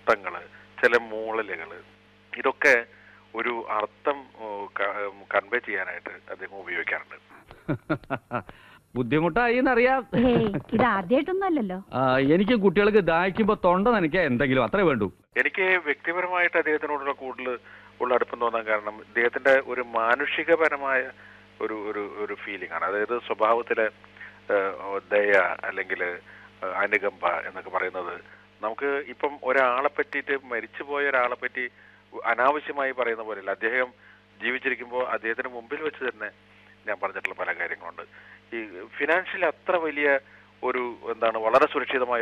നഷ്ടങ്ങള് ചില മൂളലുകള് ഇതൊക്കെ ഒരു അർത്ഥം കൺവേ ചെയ്യാനായിട്ട് അദ്ദേഹം ഉപയോഗിക്കാറുണ്ട് ബുദ്ധിമുട്ടായി എന്നറിയാം ഏയ് ഇത് ആദ്യമായിട്ടൊന്നും അല്ലല്ലോ ആ, എനിക്ക് കുട്ടികൾക്ക് ദാഹിക്കുമ്പോ തൊണ്ട നനയ്ക്കാൻ എന്തെങ്കിലും അത്രേ വേണ്ടൂ എനിക്ക് വ്യക്തിപരമായിട്ട് അദ്ദേഹത്തിനോടുള്ള കൂടുതൽ ഉള്ള അടുപ്പം തോന്നാൻ കാരണം ഇദ്ദേഹത്തിന്റെ ഒരു മാനുഷികപരമായ ഒരു ഒരു ഒരു ഫീലിംഗ് ആണ് അതായത് സ്വഭാവത്തിലെ ഏഹ്, ദയ അല്ലെങ്കിൽ അനുകമ്പ എന്നൊക്കെ പറയുന്നത് നമുക്ക് ഇപ്പം ഒരാളെ പറ്റിയിട്ട് മരിച്ചുപോയ ഒരാളെ പറ്റി അനാവശ്യമായി പറയുന്ന പോലെയല്ല അദ്ദേഹം ജീവിച്ചിരിക്കുമ്പോൾ അദ്ദേഹത്തിന് മുമ്പിൽ വെച്ച് തന്നെ ഞാൻ പറഞ്ഞിട്ടുള്ള പല കാര്യങ്ങളുണ്ട് ഈ ഫിനാൻഷ്യലി അത്ര വലിയ ഒരു എന്താണ് വളരെ സുരക്ഷിതമായ